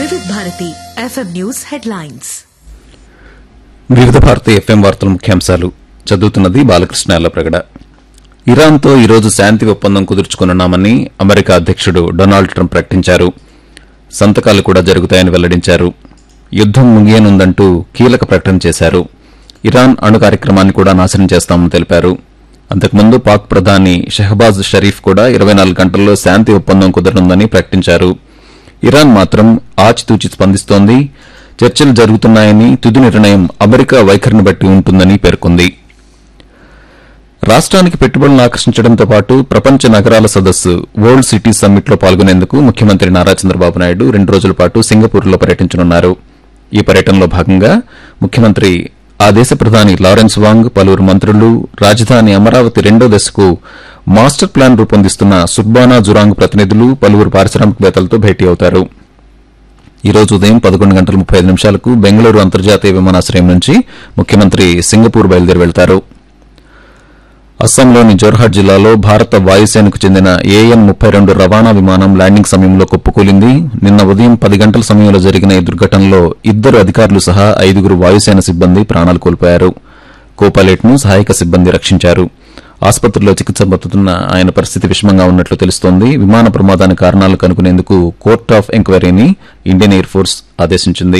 Vividh Bharati FM news headlines Vividh Bharati FM వార్తల ముఖ్యాంశాలు చదువుతున్నది బాలకృష్ణ ఎల్లప్రగడ ఇరాన్తో ఈరోజు శాంతి ఒప్పందం కుదుర్చుకున్నామని అమెరికా అధ్యక్షుడు డొనాల్డ్ ట్రంప్ ప్రకటించారు సంతకాలు కూడా జరుగుతాయని వెల్లడించారు యుద్దం ముగియనుందంటూ కీలక ప్రకటన చేశారు ఇరాన్ అణు కార్యక్రమాన్ని కూడా నాశనం చేస్తామని తెలిపారు అంతకుముందు పాక్ ప్రధాని షెహబాజ్ షరీఫ్ కూడా ఇరవై నాలుగు గంటల్లో శాంతి ఒప్పందం కుదరనుందని ప్రకటించారు ఇరాన్ మాత్రం ఆచితూచి స్పందిస్తోంది చర్చలు జరుగుతున్నాయని తుది నిర్ణయం అమెరికా వైఖరిని బట్టి ఉంటుందని పేర్కొంది రాష్ట్రానికి పెట్టుబడులను ఆకర్షించడంతో పాటు ప్రపంచ నగరాల సదస్సు వరల్డ్ సిటీ సమ్మిట్ లో పాల్గొనేందుకు ముఖ్యమంత్రి నారా చంద్రబాబు నాయుడు రెండు రోజుల పాటు సింగపూర్లో పర్యటించనున్నారు ఈ పర్యటనలో భాగంగా ముఖ్యమంత్రి ఆ దేశ ప్రధాని లారెన్స్ వాంగ్ పలువురు మంత్రులు రాజధాని అమరావతి రెండో దశకు మాస్టర్ ప్లాన్ రూపొందిస్తున్న సుబ్బానా జురాంగ్ ప్రతినిధులు పలువురు పారిశ్రామికవేత్తలతో భేటీ అవుతారు ఈ రోజు ఉదయం పదకొండు గంటల ముప్పై ఐదు నిమిషాలకు బెంగళూరు అంతర్జాతీయ విమానాశ్రయం నుంచి ముఖ్యమంత్రి సింగపూర్ బయలుదేరి వెళ్తారు అస్సాంలోని జోర్హాట్ జిల్లాలో భారత వాయుసేనకు చెందిన ఏఎన్ ముప్పై రెండు రవాణా విమానం ల్యాండింగ్ సమయంలో కుప్పకూలింది నిన్న ఉదయం పది గంటల సమయంలో జరిగిన ఈ దుర్ఘటనలో ఇద్దరు అధికారులు సహా ఐదుగురు వాయుసేన సిబ్బంది ప్రాణాలు కోల్పోయారు కోపైలట్ ను సహాయక సిబ్బంది రక్షించారు ఆసుపత్రిలో చికిత్స పొందుతున్న ఆయన పరిస్థితి విషమంగా ఉన్నట్లు తెలుస్తోంది విమాన ప్రమాదానికి కారణాలు కనుగొనేందుకు కోర్ట్ ఆఫ్ ఎంక్వైరీని ఇండియన్ ఎయిర్ ఫోర్స్ ఆదేశించింది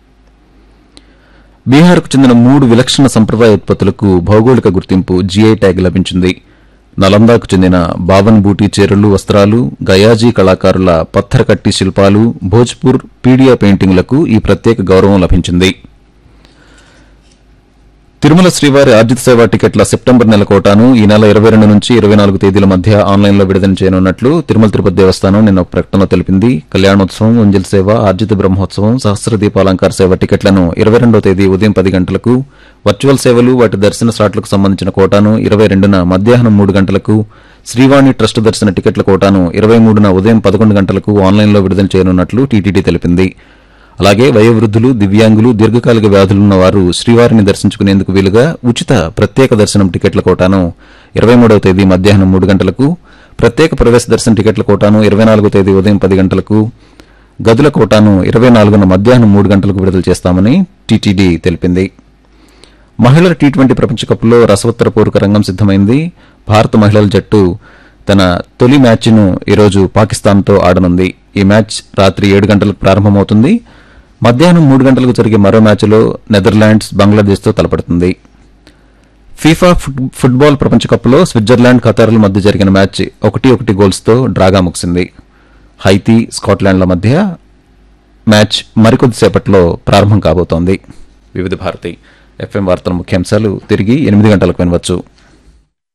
బీహార్కు చెందిన మూడు విలక్షణ సంప్రదాయ ఉత్పత్తులకు భౌగోళిక గుర్తింపు జీఐ ట్యాగ్ లభించింది నలందాకు చెందిన బావన్ బూటీ చీరలు వస్త్రాలు గయాజీ కళాకారుల పత్తరకట్టి శిల్పాలు భోజ్పూర్ పీడియా పెయింటింగ్లకు ఈ ప్రత్యేక గౌరవం లభించింది తిరుమల శ్రీవారి ఆర్జిత సేవ టికెట్ల సెప్టెంబర్ నెల కోటాను ఈ నెల ఇరవై రెండు నుంచి ఇరవై నాలుగు తేదీల మధ్య ఆన్లైన్లో విడుదల చేయనున్నట్లు తిరుమల తిరుపతి దేవస్థానం నిన్న ఒక ప్రకటనలో తెలిపింది కళ్యాణోత్సవం ఉంజల్ సేవ ఆర్జిత బ్రహ్మోత్సవం సహస్ర దీపాలంకార సేవ టికెట్లను ఇరవై రెండో తేదీ ఉదయం పది గంటలకు వర్చువల్ సేవలు వాటి దర్శన స్లాట్లకు సంబంధించిన కోటాను ఇరవై రెండున మధ్యాహ్నం మూడు గంటలకు శ్రీవాణి ట్రస్ట్ దర్శన టికెట్ల కోటాను ఇరవై మూడున ఉదయం పదకొండు గంటలకు ఆన్లైన్లో విడుదల చేయనున్నట్లు టీటీడీ తెలిపింది అలాగే వయోవృద్ధులు దివ్యాంగులు దీర్ఘకాలిక వ్యాధులున్న వారు శ్రీవారిని దర్శించుకునేందుకు వీలుగా ఉచిత ప్రత్యేక దర్శనం టికెట్ల కోటాను ఇరవై మూడవ తేదీ మధ్యాహ్నం మూడు గంటలకు ప్రత్యేక ప్రవేశ దర్శన టికెట్ల కోటాను ఇరవై నాలుగో తేదీ ఉదయం పది గంటలకు గదుల కోటాను ఇరవై నాలుగున మధ్యాహ్నం మూడు గంటలకు విడుదల చేస్తామని టీటీడీ తెలిపింది మహిళల టీ ట్వంటీ ప్రపంచ కప్లో రసవత్తర పూర్వక రంగం సిద్దమైంది భారత మహిళల జట్టు తన తొలి మ్యాచ్ను ఈరోజు పాకిస్తాన్తో ఆడనుంది ఈ మ్యాచ్ రాత్రి ఏడు గంటలకు ప్రారంభమవుతుంది మధ్యాహ్నం మూడు గంటలకు జరిగే మరో మ్యాచ్లో నెదర్లాండ్స్ బంగ్లాదేశ్తో తలపడుతుంది ఫీఫా ఫుట్- ఫుట్బాల్ ప్రపంచ కప్లో స్విట్జర్లాండ్ ఖతార్ల మధ్య జరిగిన మ్యాచ్ ఒకటి ఒకటి గోల్స్తో డ్రాగా ముగిసింది హైతీ స్కాట్లాండ్ల మధ్య మ్యాచ్ మరికొద్దిసేపట్లో ప్రారంభం కాబోతోంది వివిధ భారతి ఎఫ్ఎం వార్తల ముఖ్యాంశాలు తిరిగి ఎనిమిది గంటలకు వినవచ్చు